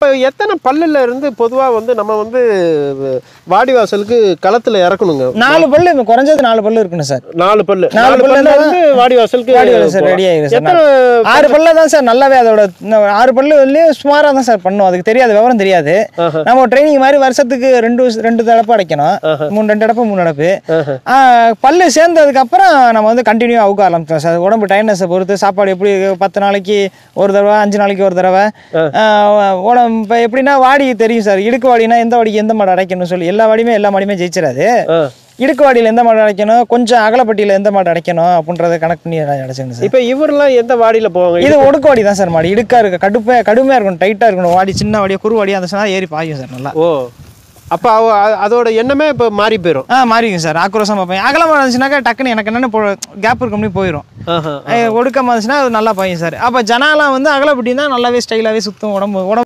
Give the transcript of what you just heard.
இப்போ எத்தனை பல்லுல இருந்து பொதுவா வந்து நம்ம வந்து வாடி வாசலுக்கு களத்துல இறக்கணுங்க நாலு பல்லு இப்ப குறைஞ்சது நாலு பல்லு இருக்குன்னு சார் நாலு பல்லு நாலு நாலு பல்லுல பல்லுல தான் இருந்து வாடி வாசலுக்கு வாடி வாசல் போகலாம். ready ஆயிரும் சார். எத்தனை ஆறு பல்ல தான் சார் நல்லாவே அதோட இந்த ஆறு பல்லு வந்து சுமாரா தான் சார் பண்ணும் அதுக்கு தெரியாது விவரம் தெரியாது ஆஹா. நம்ம ட்ரைனிங் மாதிரி வருஷத்துக்கு ரெண்டு ரெண்டு தடவை அடைக்கணும் மூணு ரெண்டு அடப்பு மூணு அடப்பு ஆஹா. ஆ, பல்லு சேர்ந்ததுக்கு அப்புறம் நம்ம வந்து கண்டினியூ அவுக்க ஆரம்பிச்சோம் சார் உடம்பு டைட்னஸை பொறுத்து சாப்பாடு எப்படி பத்து நாளைக்கு ஒரு தடவை அஞ்சு நாளைக்கு ஒரு தடவை ஆ, உடம்பு இப்போ எப்படின்னா வாடி தெரியும் சார் இடுக்கு வாடினா எந்த வாடிக்கு எந்த மாடு அடைக்கணும்னு சொல்லி எல்லா வாடியுமே எல்லா மாடியுமே ஜெயிச்சிடாது ஆ. இடுக்கு வாடியில் எந்த மாடு அடைக்கணும் கொஞ்சம் அகலப்பட்டியில் எந்த மாடு அடைக்கணும் அப்படின்றத கணக்கு பண்ணி அடைச்சிக்கணும் சார் இப்ப இவரெல்லாம் எந்த வாடியில போவாங்க இது ஒடுக்குவாடி தான் சார் மாடு இடுக்கா இருக்கு கடுப்பா கடுமையா இருக்கணும் டைட்டா இருக்கணும் வாடி சின்ன வாடியா குறுவாடி அந்த சொன்னா ஏறி பாயும் சார் நல்லா ஓ அப்ப அவ அ- அதோட எண்ணமே இப்ப மாறி போயிரும் ஆ மாறிங்க சார் ஆக்ரோஷமா பார்ப்பேன் அகலமா இருந்துச்சுனாக்கா டக்குன்னு எனக்கு என்னென்ன கேப் இருக்கும்னு போயிடும் ஆஹா. ஒடுக்கமா இருந்துச்சுன்னா அது நல்லா பாயும் சார் அப்போ ஜனாலாம் வந்து அகலப்பட்டி தான் நல்லாவே ஸ்டைலாகவே சுத்தும் உடம்பு உடம்பு